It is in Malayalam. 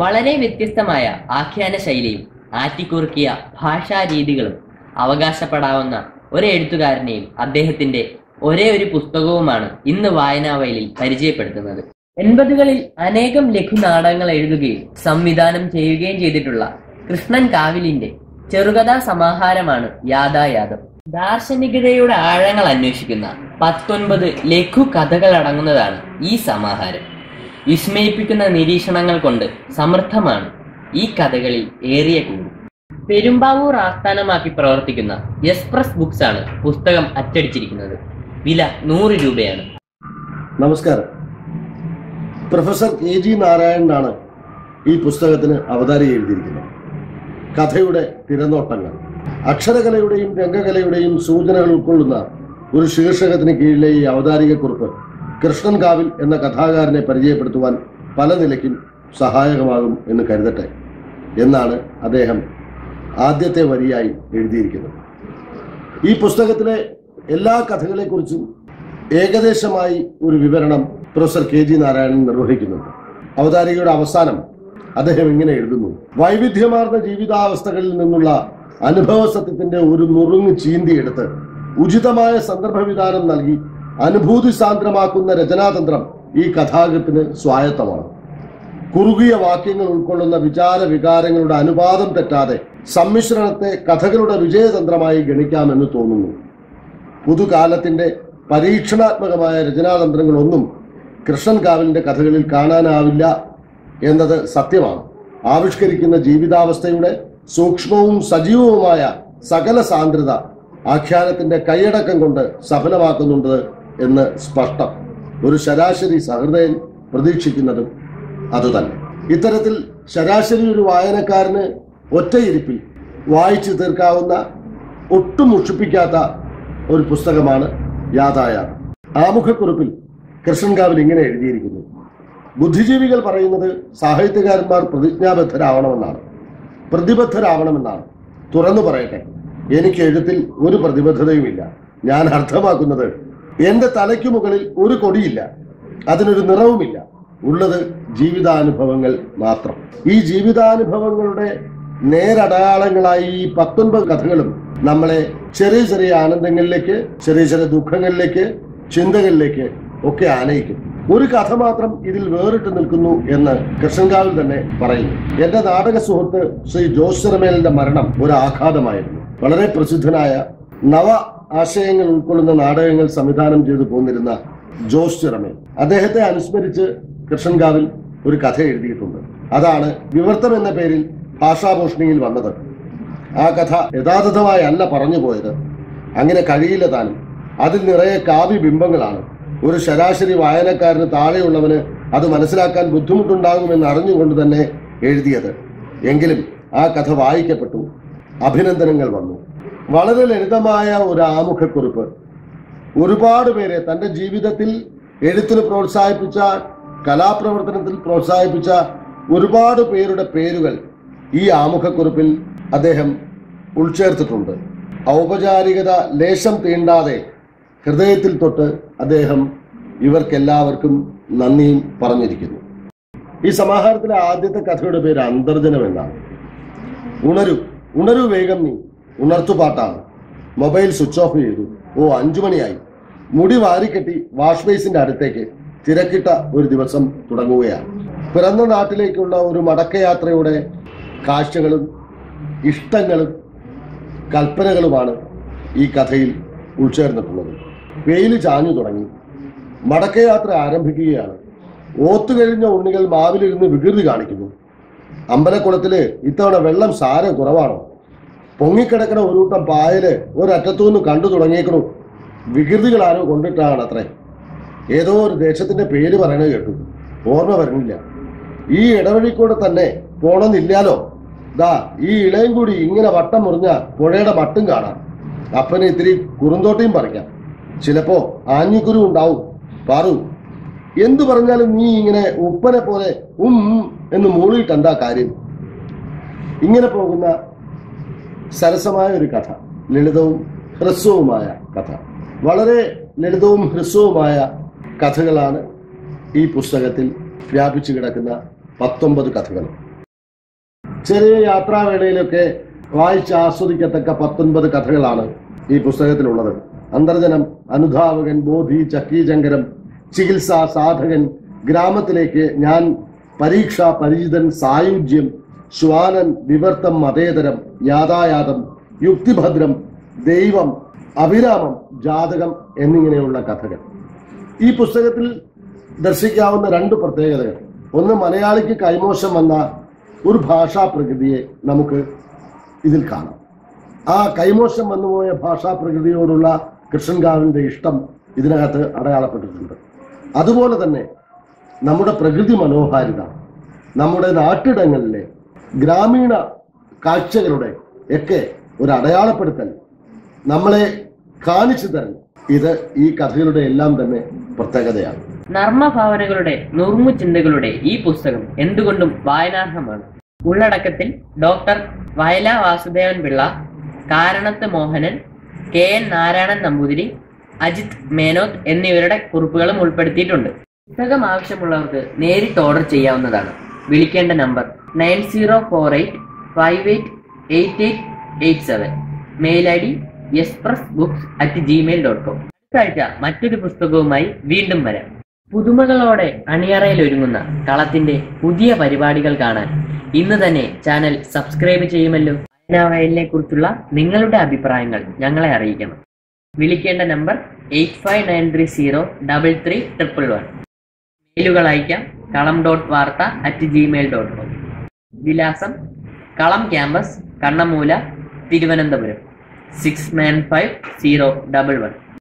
വളരെ വ്യത്യസ്തമായ ആഖ്യാന ശൈലിയും ആറ്റിക്കുറുക്കിയ ഭാഷാ രീതികളും അവകാശപ്പെടാവുന്ന ഒരു എഴുത്തുകാരനെയും അദ്ദേഹത്തിന്റെ ഒരേ ഒരു പുസ്തകവുമാണ് ഇന്ന് വായനാവയലിൽ പരിചയപ്പെടുത്തുന്നത് എൺപതുകളിൽ അനേകം ലഘുനാടകങ്ങൾ എഴുതുകയും സംവിധാനം ചെയ്യുകയും ചെയ്തിട്ടുള്ള കൃഷ്ണൻ കാവിലിന്റെ ചെറുകഥാ സമാഹാരമാണ് യാഥായാതം ദാർശനികതയുടെ ആഴങ്ങൾ അന്വേഷിക്കുന്ന പത്തൊൻപത് ലഘു കഥകൾ അടങ്ങുന്നതാണ് ഈ സമാഹാരം വിസ്മയിപ്പിക്കുന്ന നിരീക്ഷണങ്ങൾ കൊണ്ട് സമൃദ്ധമാണ് ഈ കഥകളിൽ ഏറിയ കൂടി പെരുമ്പാവൂർ ആസ്ഥാനമാക്കി പ്രവർത്തിക്കുന്ന എക്സ്പ്രസ് ബുക്സ് ആണ് പുസ്തകം അച്ചടിച്ചിരിക്കുന്നത് വില നൂറ് രൂപയാണ് നമസ്കാരം പ്രൊഫസർ എ ജി നാരായണനാണ് ഈ പുസ്തകത്തിന് അവതാരി എഴുതിയിരിക്കുന്നത് കഥയുടെ തിരനോട്ടങ്ങൾ അക്ഷരകലയുടെയും രംഗകലയുടെയും സൂചനകൾ ഉൾക്കൊള്ളുന്ന ഒരു ശീർഷകത്തിന് കീഴിലെ ഈ അവതാരികക്കുറിപ്പ് കൃഷ്ണൻ കാവിൽ എന്ന കഥാകാരനെ പരിചയപ്പെടുത്തുവാൻ പല നിലയ്ക്കും സഹായകമാകും എന്ന് കരുതട്ടെ എന്നാണ് അദ്ദേഹം ആദ്യത്തെ വരിയായി എഴുതിയിരിക്കുന്നത് ഈ പുസ്തകത്തിലെ എല്ലാ കഥകളെക്കുറിച്ചും ഏകദേശമായി ഒരു വിവരണം പ്രൊഫസർ കെ ജി നാരായണൻ നിർവഹിക്കുന്നുണ്ട് അവതാരികയുടെ അവസാനം അദ്ദേഹം ഇങ്ങനെ എഴുതുന്നു വൈവിധ്യമാർന്ന ജീവിതാവസ്ഥകളിൽ നിന്നുള്ള അനുഭവ സത്യത്തിന്റെ ഒരു നുറുങ്ങ് ചീന്തിയെടുത്ത് ഉചിതമായ സന്ദർഭവിധാനം നൽകി അനുഭൂതി സാന്ദ്രമാക്കുന്ന രചനാതന്ത്രം ഈ കഥാകൃത്തിന് സ്വായത്തമാണ് കുറുകിയ വാക്യങ്ങൾ ഉൾക്കൊള്ളുന്ന വിചാര വികാരങ്ങളുടെ അനുപാതം തെറ്റാതെ സമ്മിശ്രണത്തെ കഥകളുടെ വിജയതന്ത്രമായി ഗണിക്കാമെന്ന് തോന്നുന്നു പുതുകാലത്തിന്റെ പരീക്ഷണാത്മകമായ രചനാതന്ത്രങ്ങളൊന്നും കൃഷ്ണൻ കാവിലിന്റെ കഥകളിൽ കാണാനാവില്ല എന്നത് സത്യമാണ് ആവിഷ്കരിക്കുന്ന ജീവിതാവസ്ഥയുടെ സൂക്ഷ്മവും സജീവവുമായ സകല സാന്ദ്രത ആഖ്യാനത്തിന്റെ കൈയടക്കം കൊണ്ട് സഫലമാക്കുന്നുണ്ട് എന്ന് സ്പഷ്ടം ഒരു ശരാശരി സഹൃദയൻ പ്രതീക്ഷിക്കുന്നതും അതുതന്നെ ഇത്തരത്തിൽ ശരാശരി ഒരു വായനക്കാരന് ഒറ്റയിരിപ്പിൽ വായിച്ചു തീർക്കാവുന്ന ഒട്ടും മുഷിപ്പിക്കാത്ത ഒരു പുസ്തകമാണ് യാതായാതം ആമുഖക്കുറിപ്പിൽ കൃഷ്ണൻകാവിൽ ഇങ്ങനെ എഴുതിയിരിക്കുന്നു ബുദ്ധിജീവികൾ പറയുന്നത് സാഹിത്യകാരന്മാർ പ്രതിജ്ഞാബദ്ധരാവണമെന്നാണ് പ്രതിബദ്ധരാവണമെന്നാണ് തുറന്നു പറയട്ടെ എനിക്ക് എഴുത്തിൽ ഒരു പ്രതിബദ്ധതയുമില്ല ഞാൻ അർത്ഥമാക്കുന്നത് എന്റെ തലയ്ക്കു മുകളിൽ ഒരു കൊടിയില്ല അതിനൊരു നിറവുമില്ല ഉള്ളത് ജീവിതാനുഭവങ്ങൾ മാത്രം ഈ ജീവിതാനുഭവങ്ങളുടെ നേരടയാളങ്ങളായി ഈ പത്തൊൻപത് കഥകളും നമ്മളെ ചെറിയ ചെറിയ ആനന്ദങ്ങളിലേക്ക് ചെറിയ ചെറിയ ദുഃഖങ്ങളിലേക്ക് ചിന്തകളിലേക്ക് ഒക്കെ ആനയിക്കും ഒരു കഥ മാത്രം ഇതിൽ വേറിട്ട് നിൽക്കുന്നു എന്ന് കൃഷ്ണൻകാവിൽ തന്നെ പറയുന്നു എന്റെ നാടക സുഹൃത്ത് ശ്രീ ജോസ് ചിറമേലിന്റെ മരണം ഒരു ആഘാതമായിരുന്നു വളരെ പ്രസിദ്ധനായ നവ ആശയങ്ങൾ ഉൾക്കൊള്ളുന്ന നാടകങ്ങൾ സംവിധാനം ചെയ്തു പോന്നിരുന്ന ജോസ് ചിറമേൽ അദ്ദേഹത്തെ അനുസ്മരിച്ച് കൃഷ്ണൻകാവിൽ ഒരു കഥ എഴുതിയിട്ടുണ്ട് അതാണ് വിവർത്തം എന്ന പേരിൽ ഭാഷാഭൂഷണിയിൽ വന്നത് ആ കഥ യഥാർത്ഥമായി അല്ല പറഞ്ഞു പോയത് അങ്ങനെ കഴിയില്ല താനും അതിൽ നിറയെ കാവ്യബിംബങ്ങളാണ് ഒരു ശരാശരി വായനക്കാരന് താഴെയുള്ളവന് അത് മനസ്സിലാക്കാൻ ബുദ്ധിമുട്ടുണ്ടാകുമെന്ന് അറിഞ്ഞുകൊണ്ട് തന്നെ എഴുതിയത് എങ്കിലും ആ കഥ വായിക്കപ്പെട്ടു അഭിനന്ദനങ്ങൾ വന്നു വളരെ ലളിതമായ ഒരു ആമുഖക്കുറിപ്പ് ഒരുപാട് പേരെ തന്റെ ജീവിതത്തിൽ എഴുത്തിന് പ്രോത്സാഹിപ്പിച്ച കലാപ്രവർത്തനത്തിൽ പ്രോത്സാഹിപ്പിച്ച ഒരുപാട് പേരുടെ പേരുകൾ ഈ ആമുഖക്കുറിപ്പിൽ അദ്ദേഹം ഉൾച്ചേർത്തിട്ടുണ്ട് ഔപചാരികത ലേശം തീണ്ടാതെ ഹൃദയത്തിൽ തൊട്ട് അദ്ദേഹം ഇവർക്കെല്ലാവർക്കും നന്ദിയും പറഞ്ഞിരിക്കുന്നു ഈ സമാഹാരത്തിലെ ആദ്യത്തെ കഥയുടെ പേര് അന്തർജനം എന്നാണ് ഉണരൂ ഉണരൂ വേഗം നീ ഉണർത്തുപാട്ടാണ് മൊബൈൽ സ്വിച്ച് ഓഫ് ചെയ്തു ഓ അഞ്ചു മണിയായി മുടി വാരിക്കെട്ടി വാഷ് ബേസിന്റെ അടുത്തേക്ക് തിരക്കിട്ട ഒരു ദിവസം തുടങ്ങുകയാണ് പിറന്ന നാട്ടിലേക്കുള്ള ഒരു മടക്കയാത്രയുടെ കാഴ്ചകളും ഇഷ്ടങ്ങളും കൽപ്പനകളുമാണ് ഈ കഥയിൽ ഉൾച്ചേർന്നിട്ടുള്ളത് വെയിൽ ചാഞ്ഞു തുടങ്ങി മടക്കയാത്ര ആരംഭിക്കുകയാണ് ഓത്തുകഴിഞ്ഞ ഉണ്ണികൾ മാവിലിരുന്ന് വികൃതി കാണിക്കുന്നു അമ്പലക്കുളത്തില് ഇത്തവണ വെള്ളം സാരം കുറവാണോ പൊങ്ങിക്കിടക്കണ ഒരു കൂട്ടം പായല് ഒരറ്റത്തുനിന്ന് കണ്ടു തുടങ്ങിയേക്കണു വികൃതികൾ ആരോ കൊണ്ടിട്ടാണ് അത്രേ ഏതോ ഒരു ദേശത്തിന്റെ പേര് പറയണത് കേട്ടു ഓർമ്മ വരുന്നില്ല ഈ ഇടവഴിക്കൂടെ തന്നെ പോണമെന്നില്ലാലോ ദാ ഈ ഇളയും കൂടി ഇങ്ങനെ വട്ടം മുറിഞ്ഞ പുഴയുടെ മട്ടും കാണാം അപ്പന് ഇത്തിരി കുറുന്തോട്ടിയും പറിക്കാം ചിലപ്പോ ആഞ്ഞിക്കുരു ഉണ്ടാവും പാറു എന്തു പറഞ്ഞാലും നീ ഇങ്ങനെ ഉപ്പനെ പോലെ ഉം ഉം എന്ന് മൂളിയിട്ട് എന്താ കാര്യം ഇങ്ങനെ പോകുന്ന സരസമായ ഒരു കഥ ലളിതവും ഹ്രസ്വവുമായ കഥ വളരെ ലളിതവും ഹ്രസ്വവുമായ കഥകളാണ് ഈ പുസ്തകത്തിൽ വ്യാപിച്ചു കിടക്കുന്ന പത്തൊമ്പത് കഥകൾ ചെറിയ യാത്രാവേളയിലൊക്കെ വായിച്ച് ആസ്വദിക്കത്തക്ക പത്തൊൻപത് കഥകളാണ് ഈ പുസ്തകത്തിലുള്ളത് അന്തർജനം അനുധാവകൻ ബോധി ചക്കീചങ്കരം ചികിത്സ സാധകൻ ഗ്രാമത്തിലേക്ക് ഞാൻ പരീക്ഷ പരിചിതൻ സായുജ്യം ശ്വാനൻ വിവർത്തം മതേതരം യാതായാതം യുക്തിഭദ്രം ദൈവം അഭിരാമം ജാതകം എന്നിങ്ങനെയുള്ള കഥകൾ ഈ പുസ്തകത്തിൽ ദർശിക്കാവുന്ന രണ്ട് പ്രത്യേകതകൾ ഒന്ന് മലയാളിക്ക് കൈമോശം വന്ന ഒരു ഭാഷാ പ്രകൃതിയെ നമുക്ക് ഇതിൽ കാണാം ആ കൈമോശം വന്നുപോയ ഭാഷാ പ്രകൃതിയോടുള്ള കൃഷ്ണൻകാവിന്റെ ഇഷ്ടം ഇതിനകത്ത് അടയാളപ്പെട്ടിട്ടുണ്ട് അതുപോലെ തന്നെ നമ്മുടെ പ്രകൃതി മനോഹാരിത നമ്മുടെ നാട്ടിടങ്ങളിലെ ഗ്രാമീണ കാഴ്ചകളുടെ ഒക്കെ ഒരു അടയാളപ്പെടുത്തൽ നമ്മളെ കാണിച്ചു തരൽ ഇത് ഈ കഥകളുടെ എല്ലാം തന്നെ പ്രത്യേകതയാണ് നർമ്മഭാവനകളുടെ നുറുങ്ങു ചിന്തകളുടെ ഈ പുസ്തകം എന്തുകൊണ്ടും വായനാർഹമാണ് ഉള്ളടക്കത്തിൽ doctor Vayala Vasudevan Pillai Karanath Mohanan K N Narayanan Namboothiri Ajith Menoth എന്നിവരുടെ കുറിപ്പുകളും ഉൾപ്പെടുത്തിയിട്ടുണ്ട് പുസ്തകം ആവശ്യമുള്ളവർക്ക് നേരിട്ട് ഓർഡർ ചെയ്യാവുന്നതാണ് വിളിക്കേണ്ട number nine zero four eight five eight eight eight eight seven mail I D express books at Gmail dot com അടുത്ത ആഴ്ച മറ്റൊരു പുസ്തകവുമായി വീണ്ടും വരാം പുതുമകളോടെ അണിയറയിൽ ഒരുങ്ങുന്ന കളത്തിന്റെ പുതിയ പരിപാടികൾ കാണാൻ ഇന്ന് തന്നെ ചാനൽ സബ്സ്ക്രൈബ് ചെയ്യുമല്ലോ വായനാവയലിനെ കുറിച്ചുള്ള നിങ്ങളുടെ അഭിപ്രായങ്ങൾ ഞങ്ങളെ അറിയിക്കണം വിളിക്കേണ്ട number eight five nine three zero double three triple one മെയിലുകൾ അയക്കാം കളം ഡോട്ട് വാർത്ത അറ്റ് ജിമെയിൽ ഡോട്ട് കോം വിലാസം കളം campus Kannammoola Thiruvananthapuram six nine five zero double one